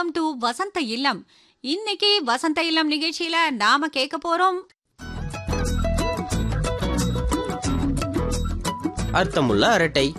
Welcome to வசந்த இல்லம் இன்னைக்கு வசந்த இல்லம் நிகழ்ச்சியில நாம கேட்க போறோம் அர்த்தமுள்ள அரட்டை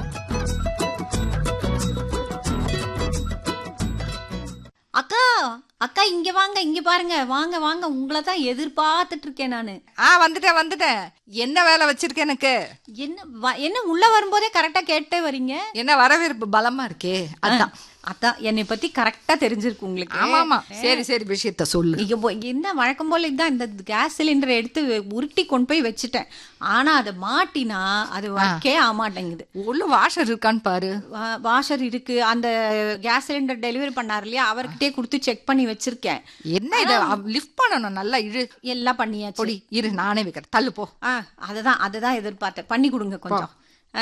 அக்கா அக்கா இங்க வாங்க இங்க பாருங்க வாங்க வாங்க உங்களை தான் எதிர்பார்த்துட்டு இருக்கேன் நானு ஆ வந்துட்டேன் வந்துட்டேன் என்ன வேலை வச்சிருக்க எனக்கு என்ன வ- என்ன உள்ள வரும்போதே கரெக்டா கேட்டே வரீங்க என்ன வரவேற்பு பலமா இருக்கே அதான் அதான் என்னை பத்தி கரெக்டா தெரிஞ்சிருக்கு உங்களுக்கு ஆமா ஆமா சரி சரி விஷயத்த சொல்லு இங்க போ- என்ன வழக்கம் போல இதுதான் இந்த கேஸ் சிலிண்டரை எடுத்து உருட்டி கொண்டு போய் வச்சுட்டேன் ஆனா அதை மாட்டினா அது வைக்கே ஆமாட்டேங்குது உள்ள வாஷர் இருக்கான்னு பாரு வா- வாஷர் இருக்கு அந்த கேஸ் சிலிண்டர் டெலிவரி பண்ணார் இல்லையா அவர்கிட்டயே கொடுத்து செக் பண்ணி வச்சிருக்கேன் என்ன இத லிஃப்ட் பண்ணணும் நல்லா இழு எல்லாம் பண்ணியாச்சு பொடி இரு நானே வைக்கிறேன் தள்ளு போ ஆ அதுதான் அதுதான் எதிர்பார்த்தேன் பண்ணி கொடுங்க கொஞ்சம் ஆ,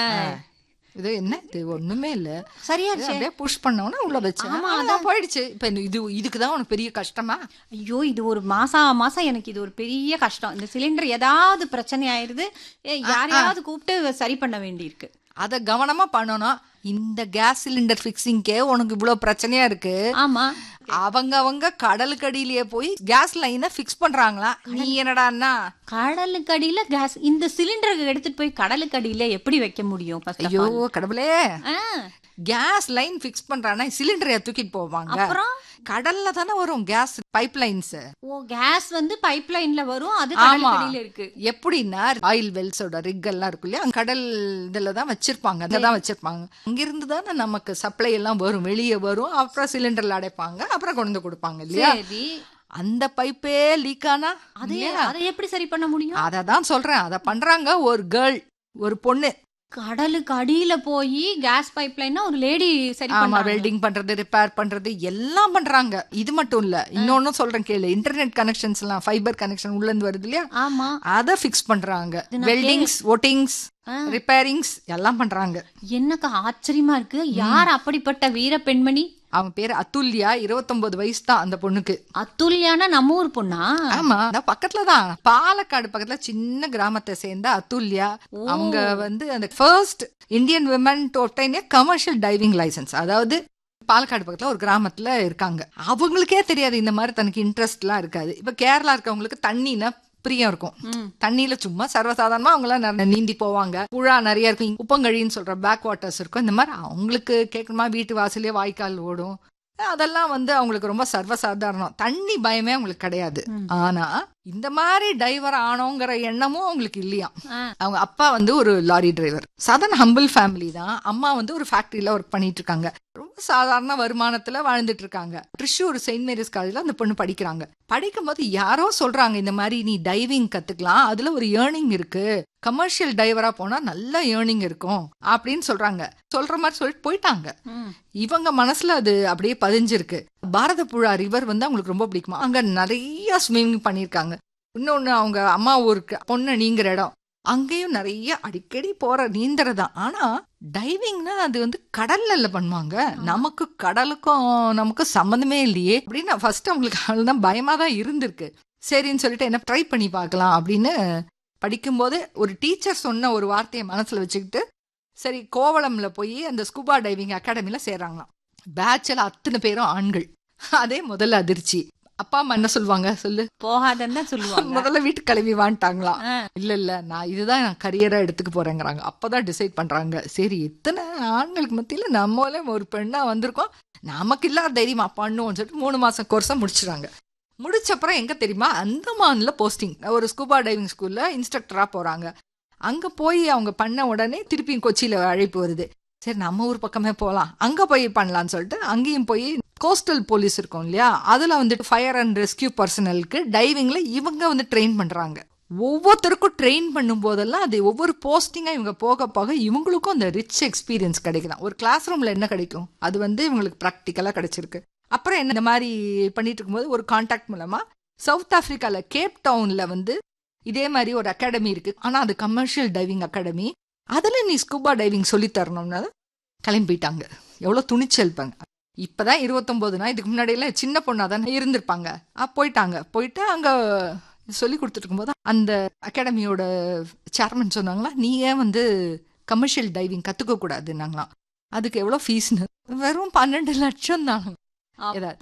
இது என்ன இது ஒண்ணுமே இல்ல சரியா இது அப்படியே புஷ் பண்ணவொடனே உள்ள வச்சேன் அதான் போயிடுச்சு இப்ப இது இதுக்கு தான் உனக்கு பெரிய கஷ்டமா ஐயோ இது ஒரு மாசம் மாசம் எனக்கு இது ஒரு பெரிய கஷ்டம் இந்த சிலிண்டர் ஏதாவது பிரச்சனை ஆயிருது ஏ, யாரையாவது கூப்பிட்டு சரி பண்ண வேண்டியிருக்கு அத கவனமா பண்ணணும் இந்த கேஸ் சிலிண்டர் ஃபிக்ஸிங்க்கே உனக்கு இவ்வளவு பிரச்சனையா இருக்கு ஆமா அவங்க அவங்க கடலுக்கு அடியிலேயே போய் கேஸ் லைனை ஃபிக்ஸ் பண்றாங்களா நீ என்னடான்னா கடலுக்கு அடியில கேஸ் இந்த சிலிண்டருக்கு எடுத்துட்டு போய் கடலுக்கு அடியில எப்படி வைக்க முடியும் first of ஐயோ all? கடவுளே ஆ, கேஸ் லைன் ஃபிக்ஸ் பண்றானா சிலிண்டரை தூக்கிட்டு போவாங்க அப்புறம் கடல்ல தானே வரும் கேஸ் பைப் லைன்ஸ் ஓ கேஸ் வந்து பைப் லைன்ல வரும் அது கடலுக்கு ஆமா. அடியில இருக்கு எப்படின்னா ஆயில் வெல்ஸோட ரிக் எல்லாம் இருக்கு இல்லையா அங்க கடல் இதுல தான் வச்சிருப்பாங்க அங்க தான் வச்சிருப்பாங்க அங்கிருந்து தானே நமக்கு சப்ளை எல்லாம் வரும் வெளியே வரும் அப்புறம் சிலிண்டர்ல அடைப்பாங்க அப்புறம் கொண்டு வந்து கொடுப்பாங்க இல்லையா சரி அந்த பைப்பே லீக் ஆனா அது அதை எப்படி சரி பண்ண முடியும் அத தான் சொல்றேன் அத பண்றாங்க ஒரு கேர்ள் ஒரு பொண்ணு கடலுக்கு அடியில போய் கேஸ் பைப் லைன்னா ஒரு லேடி சரி ஆமா பண்ணாங்க வெல்டிங் பண்றது ரிப்பேர் பண்றது எல்லாம் பண்றாங்க இது மட்டும் இல்ல இன்னொன்னும் சொல்றேன் கேளு இன்டர்நெட் கனெக்ஷன்ஸ் எல்லாம் ஃபைபர் கனெக்ஷன் உள்ள இருந்து வருது இல்லையா ஆமா அத ஃபிக்ஸ் பண்றாங்க வெல்டிங்ஸ் ஒட்டிங்ஸ் ஆ. ரிப்பேரிங்ஸ் எல்லாம் பண்றாங்க என்னக்கா ஆச்சரியமா இருக்கு யார் அப்படிப்பட்ட வீர பெண்மணி அவன் பேரு அத்துல்யா 29 வயசு தான் அந்த பொண்ணுக்கு அத்துல்யானா நம்ம ஊர் பொண்ணா ஆமா நான் பக்கத்துல தான் பாலக்காடு பக்கத்துல சின்ன கிராமத்தை சேர்ந்த அத்துல்யா அவங்க வந்து அந்த first Indian women to obtain a commercial diving licence அதாவது பாலக்காடு பக்கத்துல ஒரு கிராமத்துல இருக்காங்க அவங்களுக்கே தெரியாது இந்த மாதிரி தனக்கு இன்ட்ரெஸ்ட்லாம் இருக்காது இப்ப கேரளா இருக்கவங்களுக்கு தண்ணினா பிரியம் இருக்கும் ம். தண்ணியில சும்மா சர்வசாதாரணமா அவங்க எல்லாம் நீந்தி போவாங்க புழா நிறைய இருக்கும் உப்பங்கழின்னு சொல்ற பேக் வாட்டர்ஸ் இருக்கும் இந்த மாதிரி அவங்களுக்கு கேட்கணுமா வீட்டு வாசலே வாய்க்கால் ஓடும் அதெல்லாம் வந்து அவங்களுக்கு ரொம்ப சர்வசாதாரணம் தண்ணி பயமே அவங்களுக்கு கிடையாது ஆனா இந்த மாதிரி டிரைவர் ஆனோங்கிற எண்ணமும் அவங்களுக்கு இல்லையா ஆ. அவங்க அப்பா வந்து ஒரு லாரி டிரைவர் சாதாரண ஹம்பிள் ஃபேமிலி தான் அம்மா வந்து ஒரு ஃபேக்டரியில ஒர்க் பண்ணிட்டு இருக்காங்க ரொம்ப சாதாரண வருமானத்துல வாழ்ந்துட்டு இருக்காங்க ட்ரிஷூர் செயின்ட் மேரிஸ் காலேஜ்ல அந்த பொண்ணு படிக்கிறாங்க படிக்கும்போது யாரோ சொல்றாங்க இந்த மாதிரி நீ டைவிங் கத்துக்கலாம் அதுல ஒரு ஏர்னிங் இருக்கு கமர்ஷியல் டிரைவரா போனா நல்ல ஏர்னிங் இருக்கும் அப்படின்னு சொல்றாங்க சொல்ற மாதிரி சொல்லிட்டு போயிட்டாங்க ம். இவங்க மனசுல அது அப்படியே பதிஞ்சிருக்கு பாரத புழா ரிவர் வந்து அவங்களுக்கு ரொம்ப பிடிக்குமா அங்க நிறைய ஸ்விம்மிங் பண்ணிருக்காங்க இன்னொன்னு அவங்க அம்மா ஊருக்கு பொண்ணு நீங்கிற இடம் அங்கேயும் நிறைய அடிக்கடி போற நீந்தறதான் ஆனா டைவிங்னா அது வந்து கடல்ல இல்ல பண்ணுவாங்க நமக்கு கடலுக்கும் நமக்கு சம்மந்தமே இல்லையே அப்படின்னு ஃபர்ஸ்ட் அவங்களுக்கு அதுதான் பயமா தான் இருந்திருக்கு சரின்னு சொல்லிட்டு என்ன ட்ரை பண்ணி பார்க்கலாம் அப்படின்னு படிக்கும்போது ஒரு டீச்சர் சொன்ன ஒரு வார்த்தையை மனசுல வச்சுக்கிட்டு சரி கோவளம்ல போய் அந்த ஸ்கூபா டைவிங் அகாடமில சேர்றாங்களாம் பேட்ச்ல அத்தனை பேரும் ஆண்கள் அதே முதல்ல அதிர்ச்சி அப்பா அம்மா என்ன சொல்லுவாங்க சொல்லு போகாதன்னு தான் சொல்லுவாங்க முதல்ல வீட்டுக்கு கிளம்பி வான்ட்டாங்களாம் ஆ. இல்ல இல்ல நான் இதுதான் நான் கரியரா எடுத்துக்க போறேங்கிறாங்க அப்பதான் டிசைட் பண்றாங்க சரி இத்தனை ஆண்களுக்கு மத்தியில நம்மளே ஒரு பெண்ணா வந்திருக்கோம் நமக்கு இல்லாத தைரியமா பண்ணுவோம்னு சொல்லிட்டு மூணு மாசம் கோர்ஸா முடிச்சிடுறாங்க முடிச்ச அப்புறம் எங்க தெரியுமா அந்தமான்ல போஸ்டிங் ஒரு ஸ்கூபா டைவிங் ஸ்கூல்ல இன்ஸ்ட்ரக்டரா போறாங்க அங்க போய் அவங்க பண்ண உடனே திருப்பியும் கொச்சியில அழைப்பு வருது சரி நம்ம ஊர் பக்கமே போலாம் அங்க போய் பண்ணலாம்னு சொல்லிட்டு அங்கேயும் போய் கோஸ்டல் போலீஸ் இருக்கும் இல்லையா அதுல வந்துட்டு ஃபயர் அண்ட் ரெஸ்கியூ பர்சனலுக்கு டைவிங்ல இவங்க வந்து ட்ரெயின் பண்றாங்க ஒவ்வொருத்தருக்கும் ட்ரெயின் பண்ணும் போதெல்லாம் அது ஒவ்வொரு போஸ்டிங்கா இவங்க போக போக இவங்களுக்கும் அந்த ரிச் எக்ஸ்பீரியன்ஸ் கிடைக்கலாம் ஒரு கிளாஸ் ரூம்ல என்ன கிடைக்கும் அது வந்து இவங்களுக்கு ப்ராக்டிக்கலா கிடைச்சிருக்கு அப்புறம் என்ன இந்த மாதிரி பண்ணிட்டு இருக்கும்போது ஒரு கான்டாக்ட் மூலமா சவுத் ஆப்பிரிக்கால கேப் டவுன்ல வந்து இதே மாதிரி ஒரு அகாடமி இருக்கு ஆனா அது கமர்ஷியல் டைவிங் அகாடமி அதுல நீ ஸ்கூபா டைவிங் சொல்லி தரணும்னா கிளம்பிட்டாங்க எவ்வளவு துணிச்சல் பாங்க இப்பதான் இருபத்தொன்பதுனா இதுக்கு முன்னாடி எல்லாம் சின்ன பொண்ணா தானே இருந்திருப்பாங்க ஆ, போயிட்டாங்க போயிட்டு அங்க சொல்லி கொடுத்துட்டு இருக்கும்போது அந்த அகாடமியோட சேர்மன் சொன்னாங்களா நீ ஏன் வந்து கமர்ஷியல் டைவிங் கத்துக்க கூடாதுன்னாங்களாம் அதுக்கு எவ்வளவு ஃபீஸ்னு வெறும் பன்னெண்டு லட்சம் தான் அப்பா. ஏதாவது